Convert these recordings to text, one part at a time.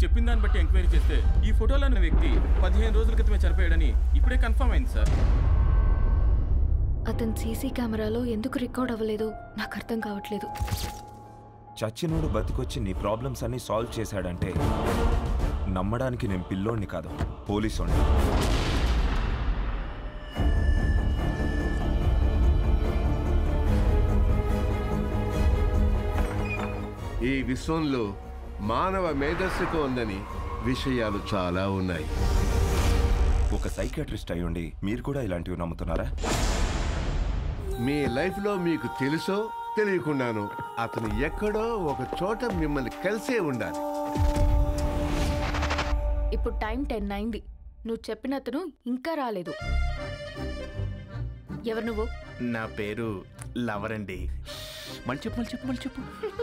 చెప్పిన దాన్ని బట్టి ఎంక్వైరీ చేస్తే ఈ ఫోటోలో ఉన్న వ్యక్తి పదిహేను రోజుల క్రితమే చనిపోయాడని ఇప్పుడే కన్ఫర్మ్ అయింది సార్ అతను సీసీ కెమెరాలో ఎందుకు రికార్డ్ అవ్వలేదు నాకు అర్థం కావట్లేదు చచ్చినోడు బతికొచ్చి నీ ప్రాబ్లమ్స్ అన్ని సాల్వ్ చేశాడంటే నమ్మడానికి నేను పిల్లోడిని కాదు పోలీసోడిని ఈ విశ్వంలో మానవ మేధస్సుకు ఉందని విషయాలు చాలా ఉన్నాయి ఒక సైకాట్రిస్ట్ అయ్యుండి మీరు కూడా ఇలాంటివి నమ్ముతున్నారా మీ లైఫ్లో మీకు తెలుసో తెలియకుండాను అతను ఎక్కడో ఒక చోట మిమ్మల్ని కలిసే ఉండాలి ఇప్పుడు టైం టెన్ అయింది నువ్వు చెప్పిన అతను ఇంకా రాలేదు ఎవరు నువ్వు నా పేరు లవర్ అండి మళ్ళీ చెప్పు మళ్ళీ చెప్పు మళ్ళీ చెప్పు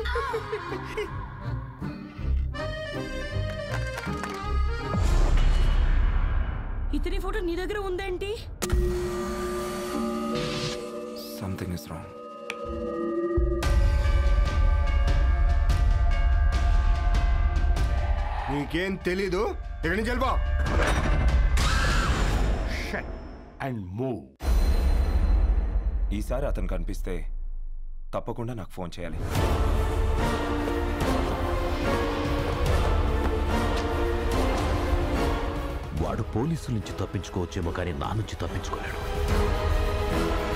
ఇతని ఫోటో నీ దగ్గర ఉందేంటి సంథింగ్ ఇస్ రాంగ్ నీకేం తెలీదు ఇక్కడి నుంచి వెళ్ళిపో అండ్ మూవ్ ఈసారి అతను కనిపిస్తే తప్పకుండా నాకు ఫోన్ చేయాలి వాడు పోలీసుల నుంచి తప్పించుకోవచ్చేమో కానీ నా నుంచి తప్పించుకోలేడు